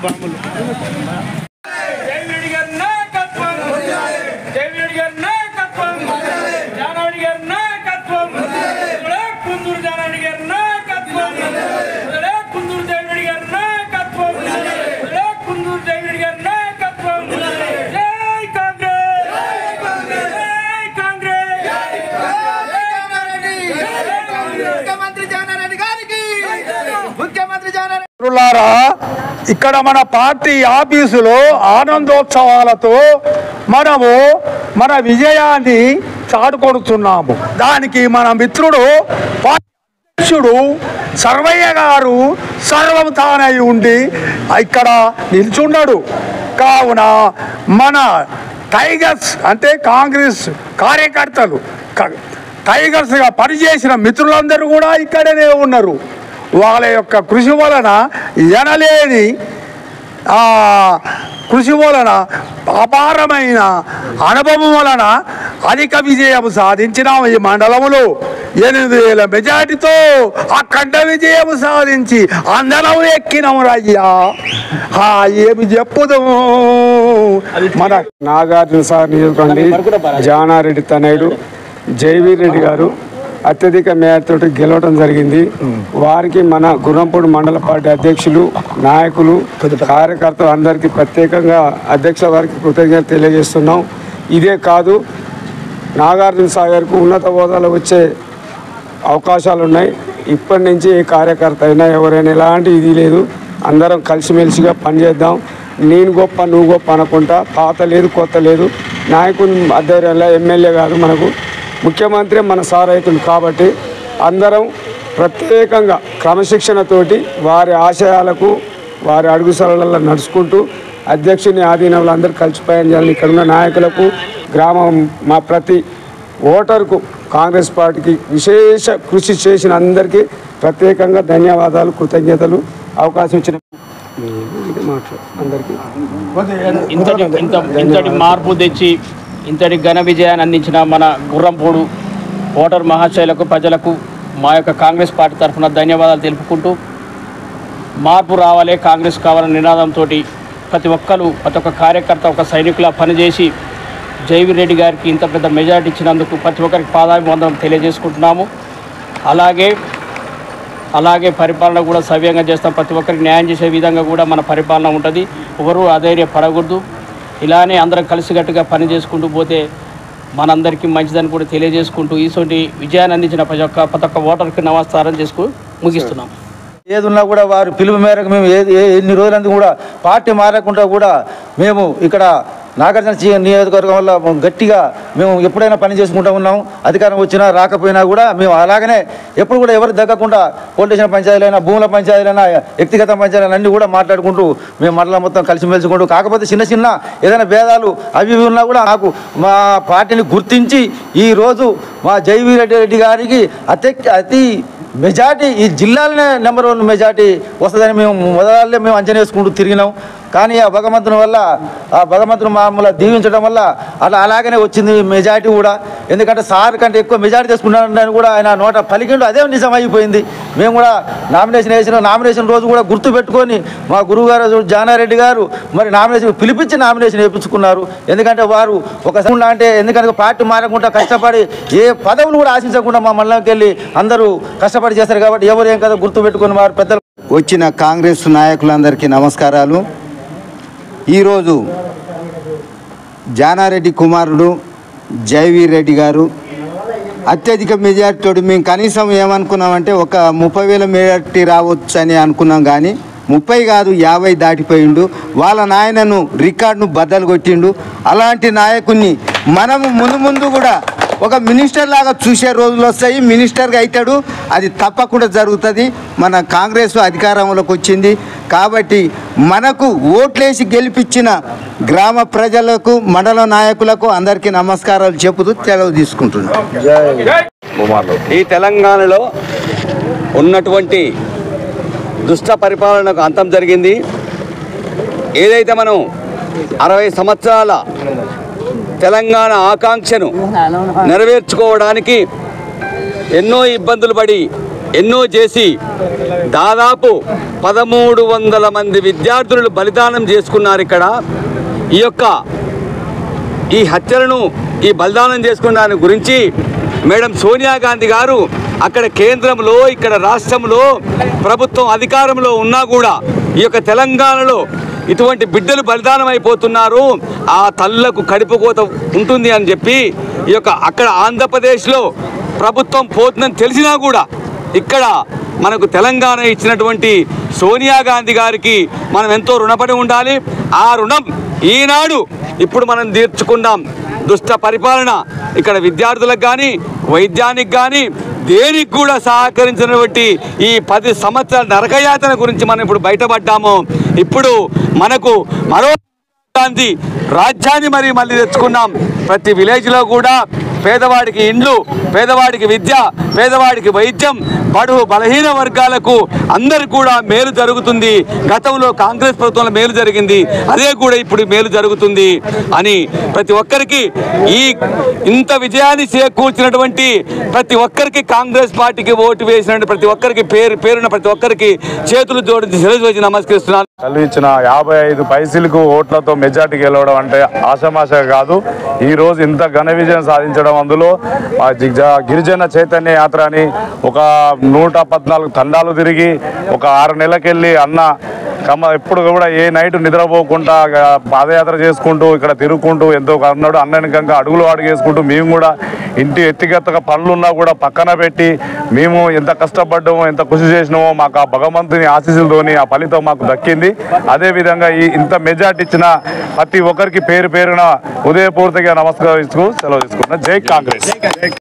జయవిరెడ్డి గారి నాయకత్వం జయవిరెడ్డి గారి నాయకత్వం జానారెడ్డి గారి నాయకత్వం ఇక్కడే కుందూరు జానారెడ్డి గారి నాయకత్వం ఇక్కడే కుందూరు జయవిరెడ్డి గారి నాయకత్వం ఇక్కడే కుందూరు జయవిరెడ్డి గారి నాయకత్వం జై కాంగ్రెస్ జై కాంగ్రెస్ ముఖ్యమంత్రి జానారెడ్డి గారికి ముఖ్యమంత్రి జానారెడ్డి మిత్రులారా ఇక్కడ మన పార్టీ ఆఫీసులో ఆనందోత్సవాలతో మనము మన విజయాన్ని చాటుకొడుతున్నాము దానికి మన మిత్రుడు పార్టీ అధ్యక్షుడు సర్వయ్య గారు సర్వం తానై ఉండి ఇక్కడ నిల్చున్నాడు కావున మన టైగర్స్ అంటే కాంగ్రెస్ కార్యకర్తలు క- టైగర్స్గా పనిచేసిన మిత్రులందరూ కూడా ఇక్కడనే ఉన్నారు వాళ్ళ యొక్క కృషి వలన ఎనలేని ఆ కృషి వలన అపారమైన అనుభవం వలన అధిక విజయం సాధించినాం ఈ మండలములో ఎనిమిది వేల మెజార్టీతో అఖండ విజయం సాధించి అందరం ఎక్కినాం రయ్యా ఆ, ఏమి చెప్పుదాము మన నాగార్జున సార్ నియోజకవర్గం జానారెడ్డి తనయుడు జైవీర్ రెడ్డి గారు అత్యధిక మేరతో గెలవడం జరిగింది వారికి మన గుర్రంపూడి మండల పార్టీ అధ్యక్షులు నాయకులు కార్యకర్తలు అందరికీ ప్రత్యేకంగా అధ్యక్ష వారికి కృతజ్ఞత తెలియజేస్తున్నాం ఇదే కాదు నాగార్జున సాగర్కు ఉన్నత హోదాలో వచ్చే అవకాశాలు ఉన్నాయి ఇప్పటి నుంచి ఏ కార్యకర్త అయినా ఎవరైనా ఎలాంటి ఇది లేదు అందరం కలిసిమెలిసిగా పనిచేద్దాం నేను గొప్ప నువ్వు గొప్ప అనుకుంటా పాత లేదు కొత్త లేదు నాయకుని ఆధ్వర్యంలో ఎమ్మెల్యే కాదు మనకు ముఖ్యమంత్రి మన సార్ అవుతుంది కాబట్టి అందరం ప్రత్యేకంగా క్రమశిక్షణతోటి వారి ఆశయాలకు వారి అడుగుసలలో నడుచుకుంటూ అధ్యక్షుని ఆధీనంలో అందరూ కలిసి పయనించాలని ఇక్కడ ఉన్న నాయకులకు గ్రామం మా ప్రతి ఓటర్కు కాంగ్రెస్ పార్టీకి విశేష కృషి చేసిన అందరికీ ప్రత్యేకంగా ధన్యవాదాలు కృతజ్ఞతలు అవకాశం ఇచ్చిన ఇది మాట్లాడు అందరికీ ఇంతటి ఇంత ఇంతటి మార్పు తెచ్చి ఇంతటి ఘన విజయాన్ని అందించిన మన గుర్రంపూడు ఓటర్ మహాశయులకు ప్రజలకు మా యొక్క కాంగ్రెస్ పార్టీ తరఫున ధన్యవాదాలు తెలుపుకుంటూ మార్పు రావాలి కాంగ్రెస్ కావాలనే నినాదంతో ప్రతి ఒక్కరు ప్రతి ఒక్క కార్యకర్త ఒక సైనికులా పనిచేసి జైవీర్ రెడ్డి గారికి ఇంత పెద్ద మెజార్టీ ఇచ్చినందుకు ప్రతి ఒక్కరికి పాదాభివందనం తెలియజేసుకుంటున్నాము అలాగే అలాగే పరిపాలన కూడా సవ్యంగా చేస్తాం ప్రతి ఒక్కరికి న్యాయం చేసే విధంగా కూడా మన పరిపాలన ఉంటుంది ఎవరు అధైర్య పడకూడదు ఇలానే అందరం కలిసికట్టుగా పని చేసుకుంటూ పోతే మనందరికీ మంచిదని కూడా తెలియజేసుకుంటూ ఈసోటి విజయాన్ని అందించిన ప్రతి ఒక్క ప్రతి ఒక్క ఓటర్కి నమస్కారం చేసుకు ముగిస్తున్నాం ఏది ఉన్నా కూడా వారి పిలుపు మేరకు మేము ఏది ఏ- ఎన్ని రోజులందు కూడా పార్టీ మారకుండా కూడా మేము ఇక్కడ నాగార్జున చి- నియోజకవర్గం వల్ల గట్టిగా మేము ఎప్పుడైనా పని చేసుకుంటూ ఉన్నాం అధికారం వచ్చినా రాకపోయినా కూడా మేము అలాగనే ఎప్పుడు కూడా ఎవరు తగ్గకుండా పొలిటీషన్ పంచాయతీలైనా భూముల పంచాయతీలైనా వ్యక్తిగత పంచాయతీలైనా అన్నీ కూడా మాట్లాడుకుంటూ మేము మండలం మొత్తం కలిసిమెలిసికుంటూ కాకపోతే చిన్న చిన్న ఏదైనా భేదాలు అవి ఇవి ఉన్నా కూడా నాకు మా పార్టీని గుర్తించి ఈరోజు మా జైవీరెడ్డి రెడ్డి గారికి అతి అతి మెజార్టీ ఈ జిల్లాలోనే నెంబర్ వన్ మెజార్టీ వస్తుందని మేము మొదలే మేము అంచనా వేసుకుంటూ తిరిగినాం కానీ ఆ భగవంతుని వల్ల ఆ భగవంతుని మమ్మల్ని దీవించడం వల్ల అలా అలాగనే వచ్చింది మెజార్టీ కూడా ఎందుకంటే సార్ కంటే ఎక్కువ మెజార్టీ తీసుకున్నాడని కూడా ఆయన నోట పలికిండు అదే నిజం అయిపోయింది మేము కూడా నామినేషన్ వేసిన నామినేషన్ రోజు కూడా గుర్తు పెట్టుకొని మా గురువు గారు జానారెడ్డి గారు మరి నామినేషన్ పిలిపించి నామినేషన్ వేయించుకున్నారు ఎందుకంటే వారు ఒక సంఘటన అంటే ఎందుకంటే పార్టీ మారకుండా కష్టపడి ఏ పదవులు కూడా ఆశించకుండా మా మండలంకి వెళ్ళి అందరూ కష్టపడి చేస్తారు కాబట్టి ఎవరు ఏం కదా గుర్తు పెట్టుకొని వారు పెద్దలు వచ్చిన కాంగ్రెస్ నాయకులందరికీ నమస్కారాలు ఈరోజు జానారెడ్డి కుమారుడు జయవీర్ రెడ్డి గారు అత్యధిక మెజార్టీతోటి మేము కనీసం ఏమనుకున్నామంటే ఒక ముప్పై వేల మెజార్టీ రావచ్చు అని అనుకున్నాం కానీ ముప్పై కాదు యాభై దాటిపోయిండు వాళ్ళ నాయనను రికార్డును బద్దలు కొట్టిండు అలాంటి నాయకుడిని మనము ముందు ముందు కూడా ఒక మినిస్టర్ లాగా చూసే రోజులు వస్తాయి మినిస్టర్గా అవుతాడు అది తప్పకుండా జరుగుతుంది మన కాంగ్రెస్ అధికారంలోకి వచ్చింది కాబట్టి మనకు ఓట్లేసి గెలిపించిన గ్రామ ప్రజలకు మండల నాయకులకు అందరికీ నమస్కారాలు చెబుతూ సెలవు తీసుకుంటున్నాను ఈ తెలంగాణలో ఉన్నటువంటి దుష్ట పరిపాలనకు అంతం జరిగింది ఏదైతే మనం అరవై సంవత్సరాల తెలంగాణ ఆకాంక్షను నెరవేర్చుకోవడానికి ఎన్నో ఇబ్బందులు పడి ఎన్నో చేసి దాదాపు పదమూడు వందల మంది విద్యార్థులు బలిదానం చేసుకున్నారు ఇక్కడ ఈ యొక్క ఈ హత్యలను ఈ బలిదానం చేసుకున్న దాని గురించి మేడం సోనియా గాంధీ గారు అక్కడ కేంద్రంలో ఇక్కడ రాష్ట్రంలో ప్రభుత్వం అధికారంలో ఉన్నా కూడా ఈ యొక్క తెలంగాణలో ఇటువంటి బిడ్డలు బలిదానం అయిపోతున్నారు ఆ తల్లకు కడుపు కోత ఉంటుంది అని చెప్పి ఈ యొక్క అక్కడ ఆంధ్రప్రదేశ్లో ప్రభుత్వం పోతుందని తెలిసినా కూడా ఇక్కడ మనకు తెలంగాణ ఇచ్చినటువంటి సోనియా గాంధీ గారికి మనం ఎంతో రుణపడి ఉండాలి ఆ రుణం ఈనాడు ఇప్పుడు మనం తీర్చుకుందాం దుష్ట పరిపాలన ఇక్కడ విద్యార్థులకు కానీ వైద్యానికి కానీ దేనికి కూడా సహకరించినటువంటి ఈ పది సంవత్సరాల నరకయాతన గురించి మనం ఇప్పుడు బయటపడ్డాము ఇప్పుడు మనకు మరో గాంధీ రాజ్యాన్ని మరి మళ్ళీ తెచ్చుకున్నాం ప్రతి విలేజ్లో కూడా పేదవాడికి ఇండ్లు పేదవాడికి విద్య పేదవాడికి వైద్యం బడుగు బలహీన వర్గాలకు అందరికి కూడా మేలు జరుగుతుంది గతంలో కాంగ్రెస్ ప్రభుత్వంలో మేలు జరిగింది అదే కూడా ఇప్పుడు మేలు జరుగుతుంది అని ప్రతి ఒక్కరికి ఈ ఇంత విజయాన్ని చేకూర్చినటువంటి ప్రతి ఒక్కరికి కాంగ్రెస్ పార్టీకి ఓటు వేసినటువంటి ప్రతి ఒక్కరికి పేరు పేరున ప్రతి ఒక్కరికి చేతులు జోడించి సెలవు వేసి నమస్కరిస్తున్నాను చదివించిన యాభై ఐదు పైసలకు ఓట్లతో మెజార్టీ గెలవడం అంటే ఆషామాష కాదు ఈ రోజు ఇంత ఘన విజయం సాధించడం అందులో ఆ జిగ్జా- గిరిజన చైతన్య యాత్ర అని ఒక నూట పద్నాలుగు తండాలు తిరిగి ఒక ఆరు నెలలకెళ్ళి అన్న కమ్మ ఎప్పుడు కూడా ఏ నైట్ నిద్రపోకుండా ఆ, పాదయాత్ర చేసుకుంటూ ఇక్కడ తిరుగుకుంటూ ఎంతో అన్నాడు అన్ననికంగా అడుగులు అడుగేసుకుంటూ మేము కూడా ఇంటి వ్యక్తిగత పనులున్నా కూడా పక్కన పెట్టి మేము ఎంత కష్టపడ్డామో ఎంత కృషి చేసినామో మాకు ఆ భగవంతుని ఆశీస్సులతోని ఆ ఫలితం మాకు దక్కింది అదేవిధంగా ఈ ఇంత మెజార్టీ ఇచ్చిన ప్రతి ఒక్కరికి పేరు పేరున ఉదయపూర్తిగా నమస్కరిస్తూ సెలవు తీసుకుంటున్నా జై కాంగ్రెస్